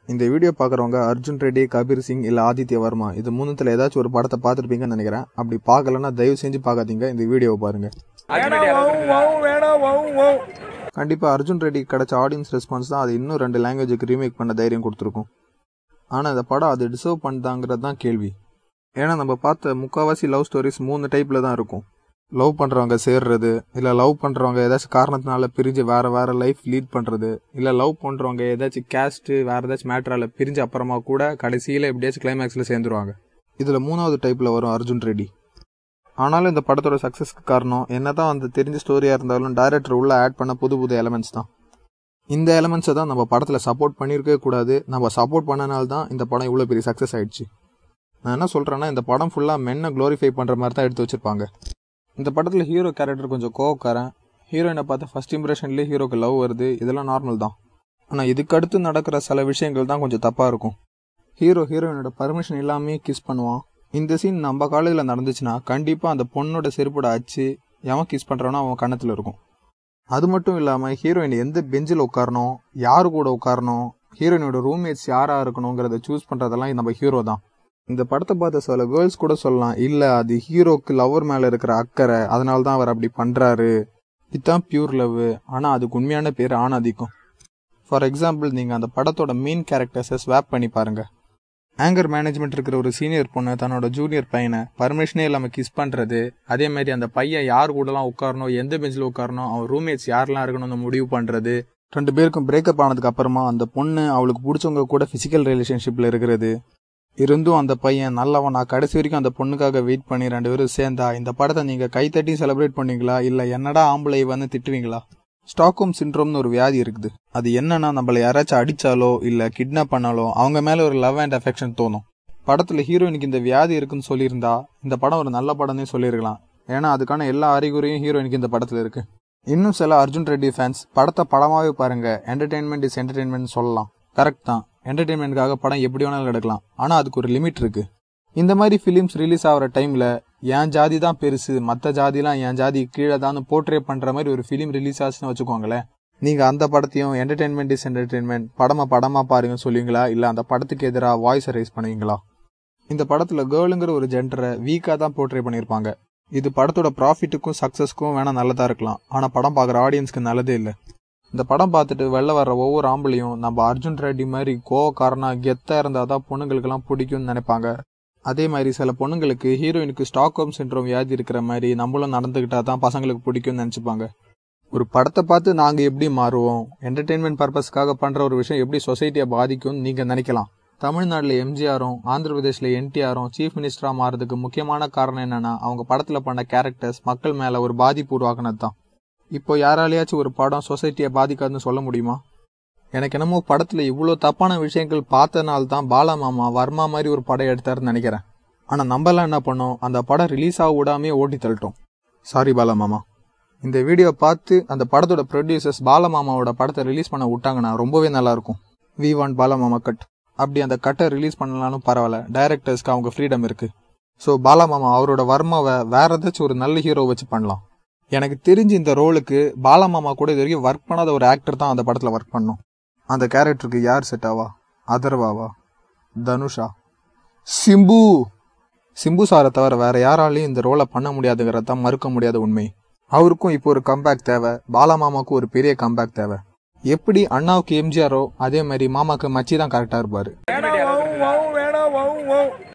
இந்த வீடியோ பார்க்குறவங்க அர்ஜுன் ரெட்டி கபீர் சிங் இல்லை ஆதித்ய வர்மா இது மூணுத்தில் ஏதாச்சும் ஒரு படத்தை பார்த்துருப்பீங்கன்னு நினைக்கிறேன் அப்படி பார்க்கலன்னா தயவு செஞ்சு பார்க்காதீங்க இந்த வீடியோவை பாருங்க கண்டிப்பாக அர்ஜுன் ரெட்டி கிடைச்ச ஆடியன்ஸ் ரெஸ்பான்ஸ் தான் அது இன்னும் ரெண்டு லாங்குவேஜுக்கு ரீமேக் பண்ண தைரியம் கொடுத்துருக்கும் ஆனால் இந்த படம் அது டிசர்வ் பண்ணுதாங்கிறது தான் கேள்வி ஏன்னா நம்ம பார்த்த முக்கால்வாசி லவ் ஸ்டோரிஸ் மூணு டைப்பில் தான் இருக்கும் லவ் பண்ணுறவங்க சேர்றது இல்லை லவ் பண்ணுறவங்க ஏதாச்சும் காரணத்தினால பிரிஞ்சு வேறு வேறு லைஃப் லீட் பண்ணுறது இல்லை லவ் பண்ணுறவங்க ஏதாச்சும் கேஸ்ட்டு வேறு ஏதாச்சும் மேட்ரால பிரிஞ்சு அப்புறமா கூட கடைசியில் எப்படியாச்சும் கிளைமேக்ஸில் சேர்ந்துருவாங்க இதில் மூணாவது டைப்பில் வரும் அர்ஜுன் ரெட்டி ஆனாலும் இந்த படத்தோட சக்ஸஸ்க்கு காரணம் என்னதான் அந்த தெரிஞ்ச ஸ்டோரியாக இருந்தாலும் டைரக்டர் உள்ள ஆட் பண்ண புது புது எலமெண்ட்ஸ் தான் இந்த எலமெண்ட்ஸை தான் நம்ம படத்தில் சப்போர்ட் பண்ணியிருக்கவே கூடாது நம்ம சப்போர்ட் பண்ணனால தான் இந்த படம் இவ்வளோ பெரிய சக்ஸஸ் ஆயிடுச்சு நான் என்ன சொல்கிறேன்னா இந்த படம் ஃபுல்லாக மென்னை க்ளோரிஃபை பண்ணுற மாதிரி தான் எடுத்து வச்சிருப்பாங்க இந்த படத்தில் ஹீரோ கேரக்டர் கொஞ்சம் கோவக்காரன் ஹீரோயினை பார்த்து ஃபர்ஸ்ட் இம்ப்ரெஷன்லேயே ஹீரோக்கு லவ் வருது இதெல்லாம் நார்மல் தான் ஆனால் இதுக்கடுத்து நடக்கிற சில விஷயங்கள் தான் கொஞ்சம் தப்பாக இருக்கும் ஹீரோ ஹீரோயினோட பர்மிஷன் இல்லாமே கிஸ் பண்ணுவான் இந்த சீன் நம்ம காலேஜில் நடந்துச்சுன்னா கண்டிப்பாக அந்த பொண்ணோட செருப்போட அச்சு எவன் கிஸ் பண்ணுறானோ அவன் கன்னத்தில் இருக்கும் அது மட்டும் இல்லாமல் ஹீரோயின் எந்த பெஞ்சில் உட்காரணும் யார் கூட உட்காரணும் ஹீரோயினோட ரூம்மேட்ஸ் யாராக இருக்கணுங்கிறத சூஸ் பண்ணுறதெல்லாம் நம்ம ஹீரோ தான் இந்த படத்தை பார்த்த சில கேர்ள்ஸ் கூட சொல்லலாம் இல்லை அது ஹீரோக்கு லவர் மேலே இருக்கிற அக்கறை அதனால தான் அவர் அப்படி பண்ணுறாரு இதுதான் பியூர் லவ் ஆனால் அதுக்கு உண்மையான பேர் ஆணாதிக்கம் ஃபார் எக்ஸாம்பிள் நீங்கள் அந்த படத்தோட மெயின் கேரக்டர்ஸை ஸ்வாப் பண்ணி பாருங்கள் ஆங்கர் மேனேஜ்மெண்ட் இருக்கிற ஒரு சீனியர் பொண்ணு தன்னோட ஜூனியர் பையனை பர்மிஷனே இல்லாமல் கிஸ் பண்ணுறது அதே மாதிரி அந்த பையன் யார் கூடலாம் உட்காரணும் எந்த பெஞ்சில் உட்காரணும் அவன் ரூம்மேட்ஸ் யாரெல்லாம் இருக்கணும்னு முடிவு பண்ணுறது ரெண்டு பேருக்கும் பிரேக்கப் ஆனதுக்கு அப்புறமா அந்த பொண்ணு அவளுக்கு பிடிச்சவங்க கூட ஃபிசிக்கல் ரிலேஷன்ஷிப்பில் இருக்கிறது இருந்தும் அந்த பையன் நல்லவன் நான் கடைசி வரைக்கும் அந்த பொண்ணுக்காக வெயிட் பண்ணி ரெண்டு பேரும் சேர்ந்தா இந்த படத்தை நீங்கள் கைத்தட்டி செலிப்ரேட் பண்ணுவீங்களா இல்லை என்னடா ஆம்பளை வந்து திட்டுவீங்களா ஸ்டாக்ஹோம் சிண்ட்ரோம்னு ஒரு வியாதி இருக்குது அது என்னன்னா நம்மள யாராச்சும் அடிச்சாலோ இல்லை கிட்னாப் பண்ணாலோ அவங்க மேலே ஒரு லவ் அண்ட் அஃபெக்ஷன் தோணும் படத்தில் ஹீரோயினுக்கு இந்த வியாதி இருக்குன்னு சொல்லியிருந்தா இந்த படம் ஒரு நல்ல படம்னே சொல்லியிருக்கலாம் ஏன்னா அதுக்கான எல்லா அறிகுறியும் ஹீரோயினுக்கு இந்த படத்தில் இருக்கு இன்னும் சில அர்ஜுன் ரெட்டி ஃபேன்ஸ் படத்தை படமாகவே பாருங்க என்டர்டெயின்மெண்ட் இஸ் என்டர்டெயின்மெண்ட் சொல்லலாம் கரெக்ட் தான் என்டர்டெயின்மெண்ட்காக படம் எப்படி வேணாலும் எடுக்கலாம் ஆனால் அதுக்கு ஒரு லிமிட் இருக்கு இந்த மாதிரி ஃபிலிம்ஸ் ரிலீஸ் ஆகிற டைமில் என் ஜாதி தான் பெருசு மற்ற ஜாதிலாம் என் ஜாதி கீழே தான் போர்ட்ரே பண்ணுற மாதிரி ஒரு ஃபிலிம் ரிலீஸ் ஆச்சுன்னு வச்சுக்கோங்களேன் நீங்கள் அந்த படத்தையும் என்டர்டெயின்மெண்ட் இஸ் என்டர்டெயின்மெண்ட் படமாக படமாக பாருங்க சொல்லுவீங்களா இல்லை அந்த படத்துக்கு எதிராக வாய்ஸ் ரைஸ் பண்ணுவீங்களா இந்த படத்தில் கேர்ளுங்கிற ஒரு ஜென்டரை வீக்காக தான் போர்ட்ரே பண்ணியிருப்பாங்க இது படத்தோட ப்ராஃபிட்டுக்கும் சக்ஸஸ்க்கும் வேணால் நல்லதாக இருக்கலாம் ஆனால் படம் பார்க்குற ஆடியன்ஸ்க்கு நல்லதே இல்லை இந்த படம் பார்த்துட்டு வெளில வர்ற ஒவ்வொரு ஆம்பளையும் நம்ம அர்ஜுன் ரெட்டி மாதிரி கோவக்காரனா கெத்தாக இருந்தால் தான் பொண்ணுங்களுக்கெல்லாம் பிடிக்கும்னு நினைப்பாங்க அதே மாதிரி சில பொண்ணுங்களுக்கு ஹீரோயினுக்கு ஸ்டாக்ஹோம் சிண்ட்ரோம் வியாதி இருக்கிற மாதிரி நம்மளும் நடந்துக்கிட்டா தான் பசங்களுக்கு பிடிக்கும்னு நினச்சிப்பாங்க ஒரு படத்தை பார்த்து நாங்கள் எப்படி மாறுவோம் என்டர்டெயின்மெண்ட் பர்பஸ்க்காக பண்ணுற ஒரு விஷயம் எப்படி சொசைட்டியை பாதிக்கும்னு நீங்கள் நினைக்கலாம் தமிழ்நாட்டில் எம்ஜிஆரும் ஆந்திர பிரதேஷில் என்டிஆரும் சீஃப் மினிஸ்டராக மாறதுக்கு முக்கியமான காரணம் என்னன்னா அவங்க படத்தில் பண்ண கேரக்டர்ஸ் மக்கள் மேலே ஒரு பாதிப்பு உருவாக்குனது தான் இப்போ யாராலையாச்சும் ஒரு படம் சொசைட்டியை பாதிக்காதுன்னு சொல்ல முடியுமா எனக்கு என்னமோ படத்தில் இவ்வளோ தப்பான விஷயங்கள் பார்த்தனால தான் பாலா மாமா வர்மா மாதிரி ஒரு படம் எடுத்தாருன்னு நினைக்கிறேன் ஆனால் நம்மலாம் என்ன பண்ணோம் அந்த படம் ரிலீஸ் ஆக விடாமே ஓட்டி தள்ளிட்டோம் சாரி பாலா மாமா இந்த வீடியோ பார்த்து அந்த படத்தோட ப்ரொடியூசர்ஸ் பாலமாமாவோட படத்தை ரிலீஸ் பண்ண விட்டாங்கன்னா ரொம்பவே நல்லாயிருக்கும் வி வாண்ட் பாலமாமா கட் அப்படி அந்த கட்டை ரிலீஸ் பண்ணலாலும் பரவாயில்ல டைரக்டர்ஸ்க்கு அவங்க ஃப்ரீடம் இருக்குது ஸோ பாலமாமா அவரோட வர்மாவை வேற ஏதாச்சும் ஒரு நல்ல ஹீரோ வச்சு பண்ணலாம் எனக்கு தெரிஞ்சு இந்த ரோலுக்கு பாலமாமா கூட இது வரைக்கும் ஒர்க் பண்ணாத ஒரு ஆக்டர் தான் அந்த படத்தில் ஒர்க் பண்ணும் அந்த கேரக்டருக்கு யார் செட் ஆவா அதர்வாவா தனுஷா சிம்பு சிம்பு சாரை தவிர வேற யாராலையும் இந்த ரோலை பண்ண முடியாதுங்கிறது தான் மறுக்க முடியாத உண்மை அவருக்கும் இப்போ ஒரு கம்பேக் தேவை பாலமாமாவுக்கும் ஒரு பெரிய கம்பேக் தேவை எப்படி அண்ணாவுக்கு எம்ஜிஆரோ அதே மாதிரி மாமாக்கு மச்சி தான் கரெக்டாக இருப்பார்